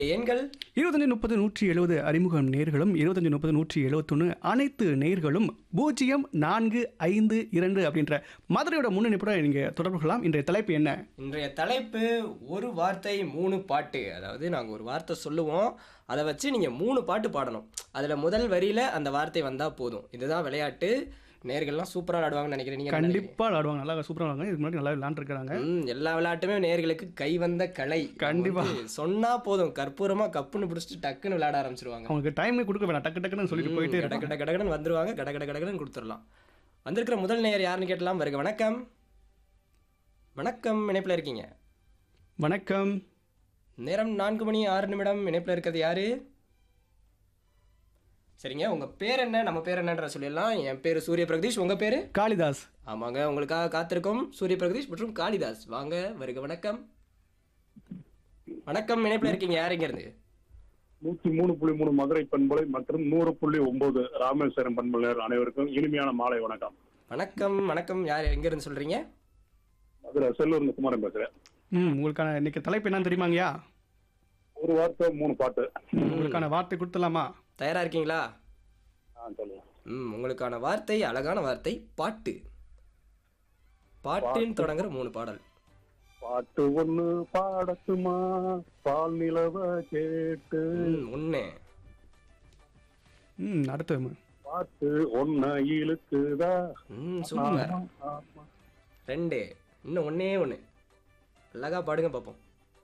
எண்கள் இருபத்தஞ்சு முப்பது நூற்றி எழுபது அறிமுகம் நேர்களும் இருபத்தஞ்சு முப்பது நூற்றி எழுபத்தொன்று அனைத்து நேர்களும் பூஜ்ஜியம் நான்கு ஐந்து இரண்டு அப்படின்ற மதுரையோட முன்னணிப்புடன் நீங்கள் தொடர்பு கொள்ளலாம் இன்றைய தலைப்பு என்ன இன்றைய தலைப்பு ஒரு வார்த்தை மூணு பாட்டு அதாவது நாங்கள் ஒரு வார்த்தை சொல்லுவோம் அதை வச்சு நீங்கள் மூணு பாட்டு பாடணும் அதில் முதல் வரியில் அந்த வார்த்தை வந்தால் போதும் இதுதான் விளையாட்டு நேர்கள்லாம் சூப்பராக விளாடுவாங்கன்னு நினைக்கிறேன் நீங்கள் கண்டிப்பாக விளாடுவாங்க நல்லா சூப்பராக விளாடுவாங்க இதுக்கு முன்னாடி நல்லா விளாண்டுருக்காங்க ம் எல்லா விளையாட்டுமே நேர்களுக்கு கை வந்த கலை கண்டிப்பா. நம்ம வந்து சொன்னா போதும் கற்பூரமா கப்புன்னு பிடிச்சிட்டு டக்குன்னு விளையாட ஆரம்பிச்சிருவாங்க அவங்களுக்கு டைமே கொடுக்க வேணாம் டக்கு டக்குன்னு சொல்லிட்டு போயிட்டே கட இருக்காங்க கட கடகடன் வந்துருவாங்க கட கட கடகடன் கொடுத்துடலாம் வந்திருக்கிற முதல் நேயர் யாருன்னு கேட்டலாம் வருக வணக்கம் வணக்கம் இணைப்பில் இருக்கீங்க வணக்கம் நேரம் நான்கு மணி ஆறு நிமிடம் இணைப்பில் இருக்கிறது யாரு சரிங்க உங்க பேர் என்ன நம்ம பேர் என்னன்ற சொல்லிடலாம் என் பேர் சூரிய பிரகதீஷ் உங்க பேரு காளிதாஸ் ஆமாங்க உங்களுக்காக காத்திருக்கோம் சூரிய பிரகதீஷ் மற்றும் காளிதாஸ் வாங்க வருக வணக்கம் வணக்கம் இணைப்பில் இருக்கீங்க யார் இங்க இருந்து நூத்தி மூணு புள்ளி மூணு மதுரை பண்பலை மற்றும் நூறு புள்ளி ஒன்பது ராமேஸ்வரம் பண்பலையர் அனைவருக்கும் இனிமையான மாலை வணக்கம் வணக்கம் வணக்கம் யார் எங்க இருந்து சொல்றீங்க மதுரை செல்லூர் குமாரன் பேசுறேன் ம் உங்களுக்கான இன்னைக்கு தலைப்பு என்னன்னு தெரியுமாங்கய்யா ஒரு வார்த்தை மூணு பாட்டு உங்களுக்கான வார்த்தை கொடுத்துலாமா தயாரா இருக்கீங்களா ஆ சொல்லுங்க ம் உங்களுக்கான வார்த்தை அழகான வார்த்தை பாட்டு பாட்டுன்னு தொடங்குற மூணு பாடல் பாட்டு ஒண்ணு பாடட்டுமா பால் நிலவ கேட்டு ம் ஒன்று ம் அடுத்து பாட்டு ஒன்ன இழுக்குதா ம் சூப்பர் ஆமா, ஆமா. ரெண்டு இன்னும் ஒண்ணே ஒன்று அழகா பாடுங்க பார்ப்போம்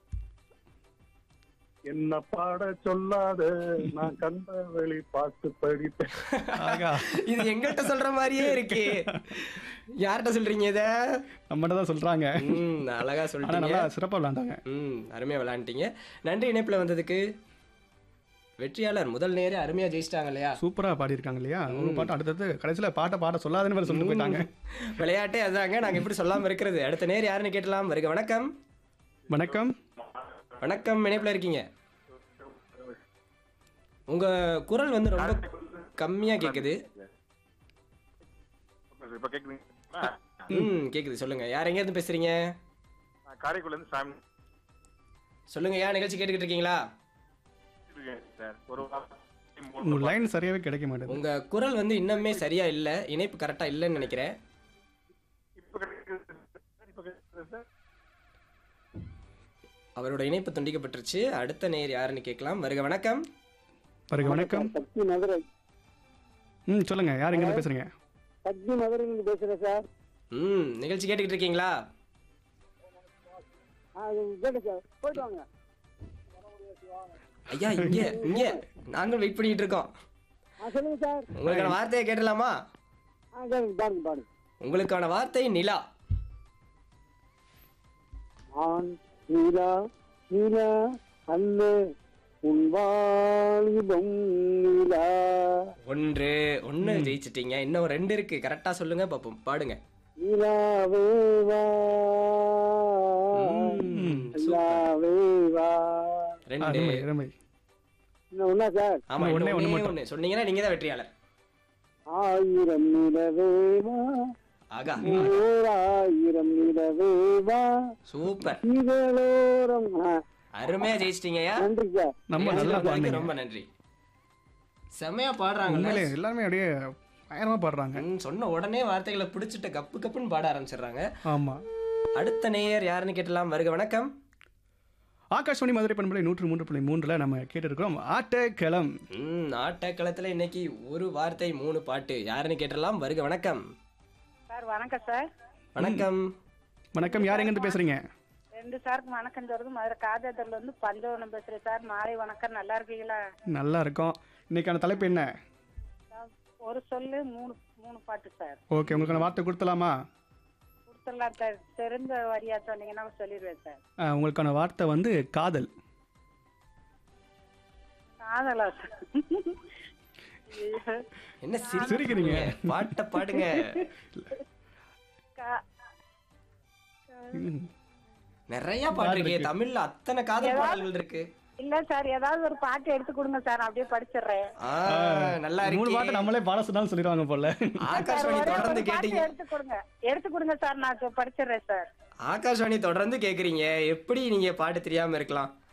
என்ன பாட சொல்லாத நான் கண்ட வெளி பாட்டு படிப்பேன் ஆகா இது எங்கள்கிட்ட சொல்ற மாதிரியே இருக்கு யார்கிட்ட சொல்றீங்க இத நம்மகிட்ட தான் சொல்கிறாங்க ம் அழகா ஆனால் சொல்லிட்டீங்க நல்லா சிறப்பாக விளாண்டாங்க ம் அருமையா விளையாண்டுட்டீங்க நன்றி இணைப்புல வந்ததுக்கு வெற்றியாளர் முதல் நேரே அருமையா ஜெயிச்சிட்டாங்க இல்லையா சூப்பராக பாடியிருக்காங்க இல்லையா ஒரு பாட்டு அடுத்தது கடைசியில் பாட்டை பாட சொல்லாதுன்னு வேற சொல்லிட்டு போயிட்டாங்க விளையாட்டே அதாங்க நாங்க எப்படி சொல்லாம இருக்கிறது அடுத்த நேர் யாருன்னு கேட்டலாம் வருக வணக்கம் வணக்கம் வணக்கம் இணைப்புல இருக்கீங்க உங்க குரல் வந்து ரொம்ப கம்மியா கேக்குது இப்ப கேக்குறீங்களா ம் கேக்குது சொல்லுங்க யார் எங்க இருந்து பேசுறீங்க காரைக்குடில இருந்து சாமி சொல்லுங்க ஏன் நிகழ்ச்சி கேட்டுக்கிட்டு இருக்கீங்களா இருக்கேன் சார் ஒரு வார்த்தை மூணு உங்கள் லைன் சரியாகவே கிடைக்க மாட்டேங்குது உங்க குரல் வந்து இன்னுமே சரியா இல்ல இணைப்பு கரெக்டா இல்லைன்னு நினைக்கிறேன் இப்ப கிடைக்குது சார் இப்ப கிடைக்குது சார் அவரோட இணைப்பு துண்டிக்கப்பட்டுருச்சு அடுத்த நேர் யாருன்னு கேட்கலாம் வருக வணக்கம் பாருங்க வணக்கம் சக்தி மதுரை ம் சொல்லுங்க யார் எங்கேருந்து பேசுறீங்க சக்தி மதுரையிலிருந்து பேசுறேன் சார் ம் நிகழ்ச்சி கேட்டுக்கிட்டு இருக்கீங்களா ஆ கேட்டு சார் போயிட்டு வாங்க ஐயா இங்க இங்க நாங்களும் வெயிட் பண்ணிட்டு இருக்கோம் ஆ சொல்லுங்க சார் உங்களுக்கான வார்த்தையை கேட்டலாமா ஆ கேளுங்க பாருங்க பாருங்க உங்களுக்கான வார்த்தை நிலா ஆண் நீலா நீலா அல்ல உன் வாலிபம் நீலா ஒன்று ஒன்று ஜெயிச்சிட்டீங்க இன்னும் ரெண்டு இருக்கு கரெக்டா சொல்லுங்க பாப்போம் பாடுங்க நீலாவே வா ம், நிலாவே வா ரெண்டு அருமை அருமை இன்னும் ஒண்ணா சார் ஆமா இன்னும் ஒண்ணே ஒண்ணே ஒண்ணு ஒண்ணு சொன்னீங்கன்னா நீங்க தான் வெற்றியாளர் ஆயிரம் நிலவே வா ஆகா ஓர் ஆயிரம் நிலவே வா சூப்பர் இதழோரம் ஆ, அருமையா ஜெயிச்சிட்டீங்கய்யா நன்றி சார் நம்ம நிகழ்ச்சிக்கு நல்லா வந்ததுக்கு பாடுங்க ரொம்ப நன்றி செமையா பாடுறாங்கல்ல உண்மையிலே எல்லாருமே அப்படியே பயங்கரமாக பாடுறாங்க ம், சொன்ன உடனே வார்த்தைகளை பிடிச்சிட்டு கப்பு கப்புன்னு பாட ஆரம்பிச்சிடுறாங்க ஆமாம் அடுத்த நேயர் யாருன்னு கேட்டலாம் வருக வணக்கம் ஆகாஷ்வாணி மதுரை பண்பலை நூற்று மூன்று புள்ளி மூன்றில் நம்ம கேட்டிருக்கிறோம் ஆட்டக்களம் ம் ஆட்டக்களத்துல இன்னைக்கு ஒரு வார்த்தை மூணு பாட்டு யாருன்னு கேட்டலாம் வருக வணக்கம் சார் வணக்கம் சார் வணக்கம் வணக்கம் யார் எங்கேருந்து பேசுறீங்க ரெண்டு சாருக்கு வணக்கம் சொல்றது மதுரை காதேதர்ல இருந்து பஞ்சவனம் பேசுறேன் சார் மாலை வணக்கம் நல்லா இருக்கீங்களா நல்லா இருக்கோம் இன்னைக்கான தலைப்பு என்ன சார், ஒரு சொல்லு மூணு மூணு பாட்டு சார் ஓகே உங்களுக்கான வார்த்தை கொடுத்தலாமா கொடுத்துடலாம் சார் தெரிஞ்ச வரியா சொன்னீங்கன்னா சொல்லிடுவேன் சார் ஆ, உங்களுக்கான வார்த்தை வந்து காதல் காதலா சார் ஐயோ. என்ன சிரிக்கிறீங்க. சிரிக்கிறீங்க பாட்டை பாடுங்க கா- ம். நிறைய பாட்டு இருக்கு இருக்கு. தமிழ்ல அத்தனை காதல் பாடல்கள் இருக்கு இல்ல சார் ஏதாவது ஒரு பாட்டு எடுத்து கொடுங்க சார் நான் அப்படியே படிச்சிடுறேன் ஆ, நல்லா மூணு பாட்டு இருக்கு நம்மளே பாட சொன்னாலும் சொல்லிடுவாங்க போல ஆகாஷ்வாணி ஒரே ஒரு தொடர்ந்து பாட்டு கேட்டீங்க எடுத்து கொடுங்க எடுத்து கொடுங்க சார் நான் சொ- படிச்சிடுறேன் சார் ஆகாஷ்வாணி தொடர்ந்து கேக்குறீங்க எப்படி நீங்க பாட்டு தெரியாம இருக்கலாம்